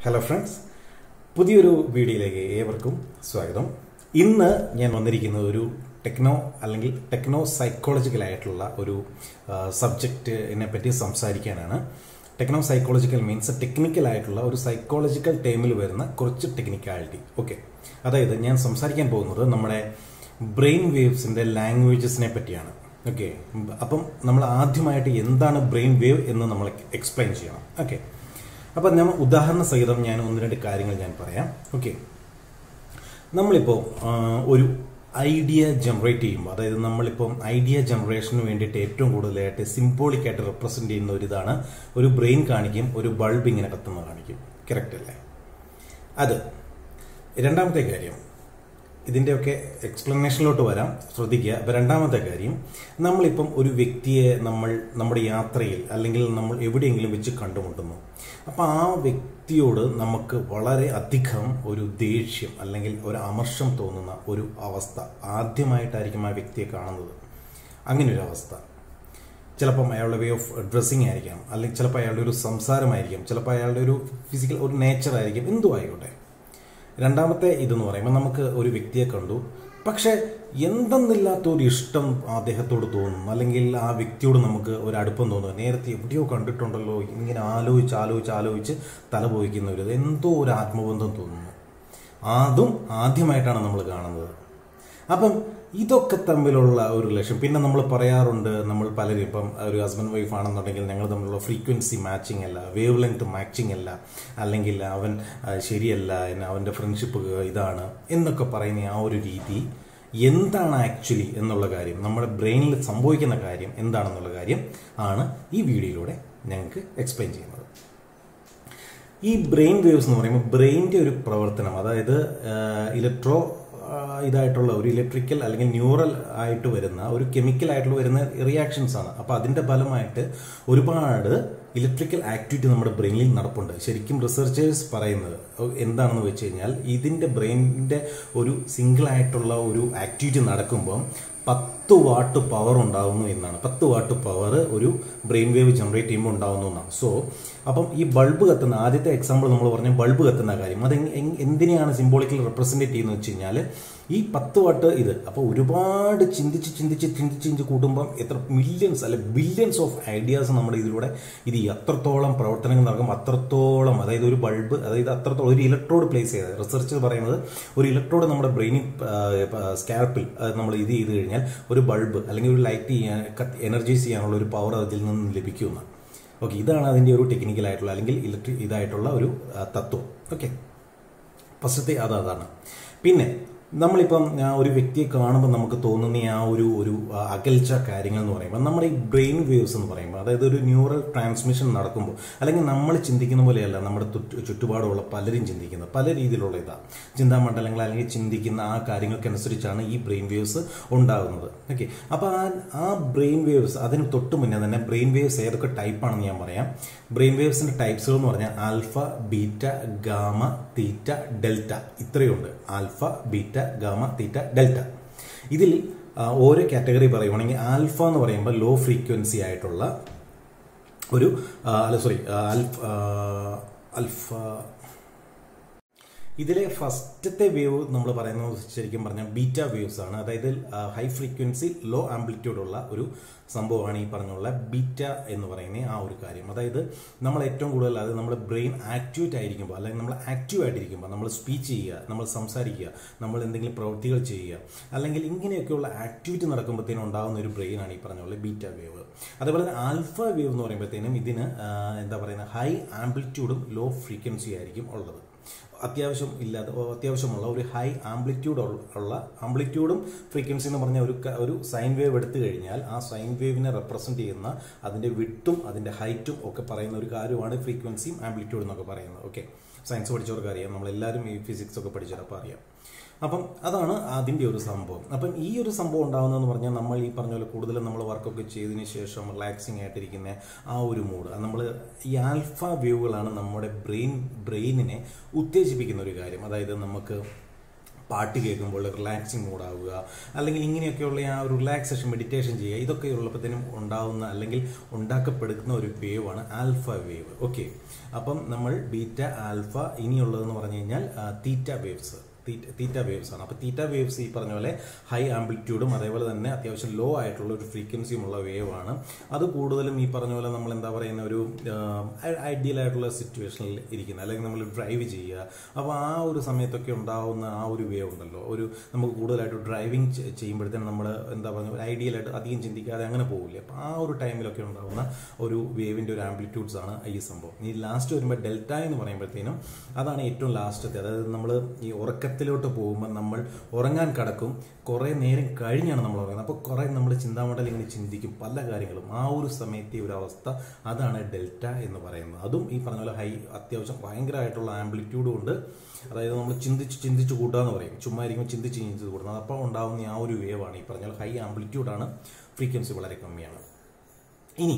hello friends പുതിയൊരു വീഡിയോയിലേക്ക് ഏവർക്കും സ്വാഗതം ഇന്ന് ഞാൻ വന്നിരിക്കുന്നത് ഒരു ടെക്നോ അല്ലെങ്കിൽ ടെക്നോ സൈക്കോളജിക്കൽ ആയിട്ടുള്ള ഒരു സബ്ജക്റ്റിനെ പറ്റി സംസാരിക്കാനാണ് ടെക്നോ സൈക്കോളജിക്കൽ മീൻസ് ടെക്നിക്കൽ ആയിട്ടുള്ള ഒരു സൈക്കോളജിക്കൽ ടൈമിൽ വരുന്ന കുറച്ച് ടെക്നിക്കാലിറ്റി ഓക്കെ അതായത് ഞാൻ സംസാരിക്കാൻ പോകുന്നത് നമ്മുടെ ബ്രെയിൻ വേവ്സിന്റെ ലാംഗ്വേജസിനെ പറ്റിയാണ് ഓക്കെ അപ്പം നമ്മൾ ആദ്യമായിട്ട് എന്താണ് ബ്രെയിൻ വേവ് എന്ന് നമ്മൾ എക്സ്പ്ലെയിൻ ചെയ്യണം ഓക്കെ അപ്പം ഞാൻ ഉദാഹരണ സഹിതം ഞാൻ ഒന്ന് രണ്ട് കാര്യങ്ങൾ ഞാൻ പറയാം ഓക്കെ നമ്മളിപ്പോൾ ഒരു ഐഡിയ ജനറേറ്റ് ചെയ്യുമ്പോൾ അതായത് നമ്മളിപ്പം ഐഡിയ ജനറേഷന് വേണ്ടിയിട്ട് ഏറ്റവും കൂടുതലായിട്ട് സിംബോളിക് ആയിട്ട് റെപ്രസെന്റ് ചെയ്യുന്ന ഒരു ഇതാണ് ഒരു ബ്രെയിൻ കാണിക്കും ഒരു ബൾബ് ഇങ്ങനെ കത്തുന്ന കാണിക്കും കറക്റ്റ് അല്ലേ അത് രണ്ടാമത്തെ കാര്യം ഇതിൻ്റെയൊക്കെ എക്സ്പ്ലനേഷനിലോട്ട് വരാം ശ്രദ്ധിക്കുക അപ്പം രണ്ടാമത്തെ കാര്യം നമ്മളിപ്പം ഒരു വ്യക്തിയെ നമ്മൾ നമ്മുടെ യാത്രയിൽ അല്ലെങ്കിൽ നമ്മൾ എവിടെയെങ്കിലും വെച്ച് കണ്ടുമുട്ടുന്നു അപ്പം ആ വ്യക്തിയോട് നമുക്ക് വളരെ അധികം ഒരു ദേഷ്യം അല്ലെങ്കിൽ ഒരു അമർഷം തോന്നുന്ന ഒരു അവസ്ഥ ആദ്യമായിട്ടായിരിക്കും ആ വ്യക്തിയെ കാണുന്നത് അങ്ങനെ ഒരു അവസ്ഥ ചിലപ്പം അയാളുടെ വേ ഓഫ് ഡ്രസ്സിങ് ആയിരിക്കാം അല്ലെങ്കിൽ ചിലപ്പോൾ അയാളുടെ ഒരു സംസാരമായിരിക്കും ചിലപ്പോൾ അയാളുടെ ഒരു ഫിസിക്കൽ ഒരു നേച്ചർ ആയിരിക്കും എന്തോ ആയിക്കോട്ടെ രണ്ടാമത്തെ ഇതെന്ന് പറയുമ്പോൾ നമുക്ക് ഒരു വ്യക്തിയെ കണ്ടു പക്ഷെ എന്തെന്നില്ലാത്ത ഒരു ഇഷ്ടം അദ്ദേഹത്തോട് തോന്നും അല്ലെങ്കിൽ ആ വ്യക്തിയോട് നമുക്ക് ഒരു അടുപ്പം തോന്നുന്നു നേരത്തെ എവിടെയോ കണ്ടിട്ടുണ്ടല്ലോ ഇങ്ങനെ ആലോചിച്ച് ആലോചിച്ച് ആലോചിച്ച് തല പോയിക്കുന്ന ഒരു എന്തോ ഒരു ആത്മബന്ധം തോന്നുന്നു അതും ആദ്യമായിട്ടാണ് നമ്മൾ കാണുന്നത് അപ്പം ഇതൊക്കെ തമ്മിലുള്ള ഒരു ലക്ഷ്യം പിന്നെ നമ്മൾ പറയാറുണ്ട് നമ്മൾ പലരും ഇപ്പം ഒരു ഹസ്ബൻഡ് വൈഫ് ആണെന്നുണ്ടെങ്കിൽ ഞങ്ങൾ തമ്മിലുള്ള ഫ്രീക്വൻസി മാച്ചിങ് അല്ല വേവ് ലെങ്ത് മാച്ചിങ് അല്ല അല്ലെങ്കിൽ അവൻ ശരിയല്ല അവൻ്റെ ഫ്രണ്ട്ഷിപ്പ് ഇതാണ് എന്നൊക്കെ പറയുന്ന ആ ഒരു രീതി എന്താണ് ആക്ച്വലി എന്നുള്ള കാര്യം നമ്മുടെ ബ്രെയിനിൽ സംഭവിക്കുന്ന കാര്യം എന്താണെന്നുള്ള കാര്യം ആണ് ഈ വീഡിയോയിലൂടെ ഞങ്ങൾക്ക് എക്സ്പ്ലെയിൻ ചെയ്യുന്നത് ഈ ബ്രെയിൻ വേവ്സ് എന്ന് പറയുമ്പോൾ ബ്രെയിൻ്റെ ഒരു പ്രവർത്തനം അതായത് ഇലക്ട്രോ ഇതായിട്ടുള്ള ഒരു ഇലക്ട്രിക്കൽ അല്ലെങ്കിൽ ന്യൂറൽ ആയിട്ട് വരുന്ന ഒരു കെമിക്കൽ ആയിട്ടുള്ള വരുന്ന റിയാക്ഷൻസ് ആണ് അപ്പോൾ അതിന്റെ ഫലമായിട്ട് ഒരുപാട് ഇലക്ട്രിക്കൽ ആക്ടിവിറ്റി നമ്മുടെ ബ്രെയിനിൽ നടപ്പുണ്ട് ശരിക്കും റിസർച്ചേഴ്സ് പറയുന്നത് എന്താണെന്ന് വെച്ച് കഴിഞ്ഞാൽ ഇതിന്റെ ബ്രെയിനിന്റെ ഒരു സിംഗിൾ ആയിട്ടുള്ള ഒരു ആക്ടിവിറ്റി നടക്കുമ്പോൾ പത്ത് വാട്ട് പവർ ഉണ്ടാകുന്നു എന്നാണ് പത്ത് വാട്ട് പവർ ഒരു ബ്രെയിൻ വേവ് ജനറേറ്റ് ചെയ്യുമ്പോൾ ഉണ്ടാകുന്നു എന്നാണ് സോ അപ്പം ഈ ബൾബ് കത്തുന്ന ആദ്യത്തെ എക്സാമ്പിൾ നമ്മൾ പറഞ്ഞ ബൾബ് കത്തുന്ന കാര്യം അത് എന്തിനെയാണ് സിംബോളിക്കൽ റെപ്രസെൻറ്റേറ്റ് ചെയ്യുന്നത് വെച്ച് കഴിഞ്ഞാൽ ഈ പത്ത് വാട്ട് ഇത് അപ്പോൾ ഒരുപാട് ചിന്തിച്ച് ചിന്തിച്ച് ചിന്തിച്ച് ചിന്തിച്ച് കൂട്ടുമ്പം എത്ര മില്യൺസ് അല്ലെ ബില്യൺസ് ഓഫ് ഐഡിയാസ് നമ്മുടെ ഇതിലൂടെ ഇത് അത്രത്തോളം പ്രവർത്തനങ്ങൾ നടക്കും അത്രത്തോളം അതായത് ഒരു ബൾബ് അതായത് അത്രത്തോളം ഒരു ഇലക്ട്രോഡ് പ്ലേസ് ചെയ്തത് റിസർച്ച് പറയുന്നത് ഒരു ഇലക്ട്രോഡ് നമ്മുടെ ബ്രെയിനിൽ സ്കാൽപ്പിൽ നമ്മൾ ഇത് ചെയ്ത് കഴിഞ്ഞാൽ ഒരു ബൾബ് അല്ലെങ്കിൽ ഒരു ലൈറ്റ് ചെയ്യാൻ എനർജൈസ് ചെയ്യാനുള്ള ഒരു പവർ അതിൽ നിന്ന് ലഭിക്കുന്ന ഓക്കെ ഇതാണ് അതിൻ്റെ ഒരു ടെക്നിക്കൽ ആയിട്ടുള്ള അല്ലെങ്കിൽ ഇലക്ട്രിക് ഇതായിട്ടുള്ള ഒരു തത്വം ഓക്കെ ഫസ്റ്റത്തെ അത് അതാണ് പിന്നെ നമ്മളിപ്പം ഒരു വ്യക്തിയെ കാണുമ്പോൾ നമുക്ക് തോന്നുന്ന ആ ഒരു ഒരു അകൽച്ച കാര്യങ്ങൾ എന്ന് പറയുമ്പോൾ നമ്മുടെ ഈ ബ്രെയിൻ വേവ്സ് എന്ന് പറയുമ്പോൾ അതായത് ഒരു ന്യൂറൽ ട്രാൻസ്മിഷൻ നടക്കുമ്പോൾ അല്ലെങ്കിൽ നമ്മൾ ചിന്തിക്കുന്ന പോലെയല്ല നമ്മുടെ ചുറ്റുപാടുള്ള പലരും ചിന്തിക്കുന്നത് പല രീതിയിലുള്ള ഇതാണ് ചിന്താമണ്ഡലങ്ങൾ അല്ലെങ്കിൽ ചിന്തിക്കുന്ന ആ കാര്യങ്ങൾക്കനുസരിച്ചാണ് ഈ ബ്രെയിൻ വേവ്സ് ഉണ്ടാകുന്നത് ഓക്കെ അപ്പോൾ ആ ആ ബ്രെയിൻ വേവ്സ് അതിന് തൊട്ട് മുന്നേ തന്നെ ബ്രെയിൻ വേവ്സ് ഏതൊക്കെ ടൈപ്പാണെന്ന് ഞാൻ പറയാം ബ്രെയിൻ വേവ്സിന്റെ ടൈപ്സുകൾ എന്ന് പറഞ്ഞാൽ alpha beta gamma theta delta ഇത്രയുണ്ട് alpha beta gamma theta delta ഇതിൽ ഓരോ കാറ്റഗറി പറയുവാണെങ്കിൽ ആൽഫ എന്ന് പറയുമ്പോൾ ലോ ഫ്രീക്വൻസി ആയിട്ടുള്ള ഒരു അല്ല സോറി ആൽഫ ആൽഫ ഇതിലെ ഫസ്റ്റത്തെ വേവ് നമ്മൾ പറയുന്നത് ശരിക്കും പറഞ്ഞാൽ ബീറ്റ വേവ്സ് ആണ് അതായത് ഹൈ ഫ്രീക്വൻസി ലോ ആംപ്ലിറ്റ്യൂഡ് ഉള്ള ഒരു സംഭവമാണ് ഈ പറഞ്ഞുള്ള ബീറ്റ എന്ന് പറയുന്ന ആ ഒരു കാര്യം അതായത് നമ്മൾ ഏറ്റവും കൂടുതൽ അത് നമ്മുടെ ബ്രെയിൻ ആക്റ്റീവേറ്റ് ആയിരിക്കുമ്പോൾ അല്ലെങ്കിൽ നമ്മൾ ആക്റ്റീവ് ആയിട്ടിരിക്കുമ്പോൾ നമ്മൾ സ്പീച്ച് ചെയ്യുക നമ്മൾ സംസാരിക്കുക നമ്മൾ എന്തെങ്കിലും പ്രവൃത്തികൾ ചെയ്യുക അല്ലെങ്കിൽ ഇങ്ങനെയൊക്കെയുള്ള ആക്ടിവിറ്റി നടക്കുമ്പോഴത്തേനും ഉണ്ടാകുന്ന ഒരു ബ്രെയിനാണ് ഈ പറഞ്ഞ ബീറ്റ വേവ് അതുപോലെ തന്നെ ആൽഫ വേവ് എന്ന് പറയുമ്പോഴത്തേനും ഇതിന് എന്താ പറയുക ഹൈ ആംപ്ലിറ്റ്യൂഡും ലോ ഫ്രീക്വൻസി ആയിരിക്കും ഉള്ളത് അത്യാവശ്യം ഇല്ലാത്ത അത്യാവശ്യമുള്ള ഒരു ഹൈ ആംപ്ലിറ്റ്യൂഡ് ഉള്ള ആംപ്ലിറ്റ്യൂഡും ഫ്രീക്വൻസി എന്ന് പറഞ്ഞ ഒരു ഒരു സൈൻ വേവ് എടുത്തു കഴിഞ്ഞാൽ ആ സൈൻ വേവിനെ റെപ്രസെന്റ് ചെയ്യുന്ന അതിന്റെ വിട്ടും അതിന്റെ ഹൈറ്റും ഒക്കെ പറയുന്ന ഒരു കാര്യമാണ് ഫ്രീക്വൻസിയും ആംപ്ലിറ്റ്യൂഡ് എന്നൊക്കെ പറയുന്നത് ഓക്കെ സയൻസ് പഠിച്ചവർക്ക് അറിയാം നമ്മളെല്ലാവരും ഈ ഫിസിക്സ് ഒക്കെ പഠിച്ചപ്പോൾ അറിയാം അപ്പം അതാണ് അതിൻ്റെ ഒരു സംഭവം അപ്പം ഈ ഒരു സംഭവം ഉണ്ടാകുന്നതെന്ന് പറഞ്ഞാൽ നമ്മൾ ഈ പറഞ്ഞ പോലെ കൂടുതലും നമ്മൾ വർക്കൊക്കെ ചെയ്തതിന് ശേഷം റിലാക്സിങ് ആയിട്ടിരിക്കുന്ന ആ ഒരു മൂഡ് നമ്മൾ ഈ ആൽഫ വേവുകളാണ് നമ്മുടെ ബ്രെയിൻ ബ്രെയിനിനെ ഉത്തേജിപ്പിക്കുന്ന ഒരു കാര്യം അതായത് നമുക്ക് പാട്ട് കേൾക്കുമ്പോൾ റിലാക്സിങ് മൂഡാവുക അല്ലെങ്കിൽ ഇങ്ങനെയൊക്കെയുള്ള ആ ഒരു റിലാക്സേഷൻ മെഡിറ്റേഷൻ ചെയ്യുക ഇതൊക്കെ ഉള്ളപ്പോഴത്തേനും ഉണ്ടാവുന്ന അല്ലെങ്കിൽ ഉണ്ടാക്കപ്പെടുന്ന ഒരു വേവ് ആണ് ആൽഫ വേവ് ഓക്കെ അപ്പം നമ്മൾ ബീറ്റ ആൽഫ ഇനിയുള്ളതെന്ന് പറഞ്ഞു കഴിഞ്ഞാൽ തീറ്റ വേവ്സ് തീറ്റ വേവ്സ് ആണ് അപ്പോൾ തീറ്റ വേവ്സ് ഈ പറഞ്ഞ പോലെ ഹൈ ആംപ്ലിറ്റ്യൂഡും അതേപോലെ തന്നെ അത്യാവശ്യം ലോ ആയിട്ടുള്ള ഒരു ഫ്രീക്വൻസിയും ഉള്ള വേവ് ആണ് അത് കൂടുതലും ഈ പറഞ്ഞ പോലെ നമ്മൾ എന്താ പറയുന്ന ഒരു ഐഡിയൽ ആയിട്ടുള്ള സിറ്റുവേഷനിൽ ഇരിക്കുന്ന അല്ലെങ്കിൽ നമ്മൾ ഡ്രൈവ് ചെയ്യുക അപ്പോൾ ആ ഒരു സമയത്തൊക്കെ ഉണ്ടാവുന്ന ആ ഒരു വേവ് ഉണ്ടല്ലോ ഒരു നമുക്ക് കൂടുതലായിട്ട് ഡ്രൈവിംഗ് ചെയ്യുമ്പോഴത്തേനും നമ്മൾ എന്താ പറയുക ഒരു ഐഡിയൽ ആയിട്ട് അധികം ചിന്തിക്കാതെ അങ്ങനെ പോകില്ല അപ്പോൾ ആ ഒരു ടൈമിലൊക്കെ ഉണ്ടാകുന്ന ഒരു വേവിൻ്റെ ഒരു ആംപ്ലിറ്റ്യൂഡ്സ് ആണ് ഈ സംഭവം ഈ ലാസ്റ്റ് വരുമ്പോൾ ഡെൽറ്റ എന്ന് പറയുമ്പോഴത്തേനും അതാണ് ഏറ്റവും ലാസ്റ്റത്തെ അതായത് നമ്മൾ ഈ ഉറക്ക ഉറക്കത്തിലോട്ട് പോകുമ്പോൾ നമ്മൾ ഉറങ്ങാൻ കിടക്കും കുറേ നേരം കഴിഞ്ഞാണ് നമ്മൾ ഉറങ്ങുന്നത് അപ്പോൾ കുറേ നമ്മൾ ചിന്താമണ്ഡലം ഇങ്ങനെ ചിന്തിക്കും പല കാര്യങ്ങളും ആ ഒരു സമയത്തെ ഒരു അവസ്ഥ അതാണ് ഡെൽറ്റ എന്ന് പറയുന്നത് അതും ഈ പറഞ്ഞ പോലെ ഹൈ അത്യാവശ്യം ഭയങ്കരമായിട്ടുള്ള ആംപ്ലിറ്റ്യൂഡും ഉണ്ട് അതായത് നമ്മൾ ചിന്തിച്ച് ചിന്തിച്ച് കൂട്ടുക എന്ന് പറയും ചുമ്മാ ഇരിക്കുമ്പോൾ ചിന്തിച്ച് ചിന്തിച്ച് കൂട്ടുന്നത് അപ്പോൾ ഉണ്ടാകുന്ന ആ ഒരു വേവാണ് ഈ പറഞ്ഞ പോലെ ഹൈ ആംപ്ലിറ്റ്യൂഡാണ് ഫ്രീക്വൻസി വളരെ കമ്മിയാണ് ഇനി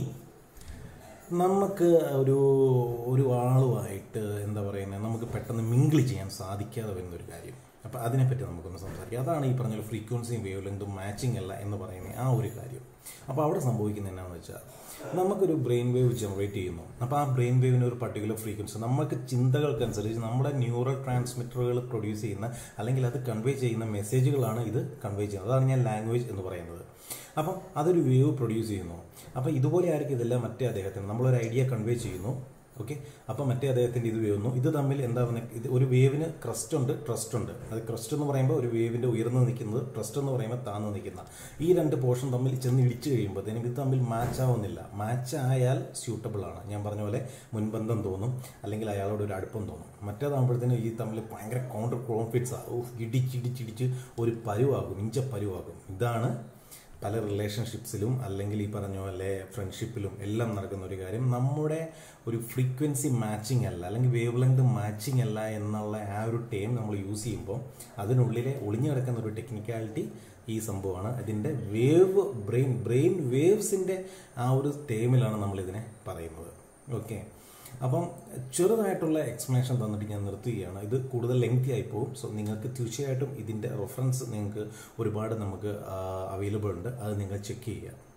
നമുക്ക് ഒരു ഒരു ആളുമായിട്ട് എന്താ പറയുന്നത് നമുക്ക് പെട്ടെന്ന് മിങ്കിൾ ചെയ്യാൻ സാധിക്കാതെ വരുന്ന ഒരു കാര്യം അപ്പം അതിനെപ്പറ്റി നമുക്കൊന്ന് സംസാരിക്കാം അതാണ് ഈ പറഞ്ഞ ഫ്രീക്വൻസിയും വേവ് ലെങ്തും മാച്ചിങ് അല്ല എന്ന് പറയുന്നത് ആ ഒരു കാര്യം അപ്പോൾ അവിടെ സംഭവിക്കുന്നത് എന്നാന്ന് വെച്ചാൽ നമുക്കൊരു ബ്രെയിൻ വേവ് ജനറേറ്റ് ചെയ്യുന്നു അപ്പോൾ ആ ബ്രെയിൻ വേവിന് ഒരു പർട്ടിക്കുലർ ഫ്രീക്വൻസി നമുക്ക് ചിന്തകൾക്കനുസരിച്ച് നമ്മുടെ ന്യൂറൽ ട്രാൻസ്മിറ്ററുകൾ പ്രൊഡ്യൂസ് ചെയ്യുന്ന അല്ലെങ്കിൽ അത് കൺവേ ചെയ്യുന്ന മെസ്സേജുകളാണ് ഇത് കൺവേ ചെയ്യുന്നത് അതാണ് ഞാൻ ലാംഗ്വേജ് എന്ന് പറയുന്നത് അപ്പം അതൊരു വേവ് പ്രൊഡ്യൂസ് ചെയ്യുന്നു അപ്പോൾ ഇതുപോലെ ആയിരിക്കും ഇതെല്ലാം മറ്റേ അദ്ദേഹത്തിന് നമ്മളൊരു ഐഡിയ കൺവേ ചെയ്യുന്നു ഓക്കെ അപ്പോൾ മറ്റേ അദ്ദേഹത്തിൻ്റെ ഇത് വേവുന്നു ഇത് തമ്മിൽ എന്താ ഇത് ഒരു വേവിന് ക്രസ്റ്റ് ഉണ്ട് ട്രസ്റ്റ് ഉണ്ട് അത് ക്രസ്റ്റ് എന്ന് പറയുമ്പോൾ ഒരു വേവിൻ്റെ ഉയർന്നു നിൽക്കുന്നത് ട്രസ്റ്റ് എന്ന് പറയുമ്പോൾ താന്നു നിൽക്കുന്ന ഈ രണ്ട് പോർഷൻ തമ്മിൽ ചെന്ന് ഇടിച്ചു കഴിയുമ്പോഴത്തേനും ഇത് തമ്മിൽ മാച്ച് ആവുന്നില്ല മാച്ച് ആയാൽ സ്യൂട്ടബിൾ ആണ് ഞാൻ പറഞ്ഞ പോലെ മുൻബന്ധം തോന്നും അല്ലെങ്കിൽ അയാളോട് ഒരു അടുപ്പം തോന്നും മറ്റേതാകുമ്പോഴത്തേനും ഈ തമ്മിൽ ഭയങ്കര കൗണ്ടർ കോൺഫിഡൻസ് ആവും ഇടിച്ചിടിച്ചിടിച്ച് ഒരു പരുവാകും ഇഞ്ച പരുവാകും ഇതാണ് പല റിലേഷൻഷിപ്സിലും അല്ലെങ്കിൽ ഈ പറഞ്ഞ പോലെ ഫ്രണ്ട്ഷിപ്പിലും എല്ലാം നടക്കുന്ന ഒരു കാര്യം നമ്മുടെ ഒരു ഫ്രീക്വൻസി മാച്ചിങ് അല്ല അല്ലെങ്കിൽ വേവ് ലെങ്ത് മാച്ചിങ് അല്ല എന്നുള്ള ആ ഒരു ടേം നമ്മൾ യൂസ് ചെയ്യുമ്പോൾ അതിനുള്ളിലെ ഒളിഞ്ഞു കിടക്കുന്ന ഒരു ടെക്നിക്കാലിറ്റി ഈ സംഭവമാണ് അതിൻ്റെ വേവ് ബ്രെയിൻ ബ്രെയിൻ വേവ്സിൻ്റെ ആ ഒരു ടേമിലാണ് നമ്മൾ ഇതിനെ പറയുന്നത് ഓക്കെ അപ്പം ചെറുതായിട്ടുള്ള എക്സ്പ്ലനേഷൻ തന്നിട്ട് ഞാൻ നിർത്തുകയാണ് ഇത് കൂടുതൽ ലെങ്തി ആയി പോകും സോ നിങ്ങൾക്ക് തീർച്ചയായിട്ടും ഇതിൻ്റെ റെഫറൻസ് നിങ്ങൾക്ക് ഒരുപാട് നമുക്ക് അവൈലബിൾ ഉണ്ട് അത് നിങ്ങൾ ചെക്ക് ചെയ്യുക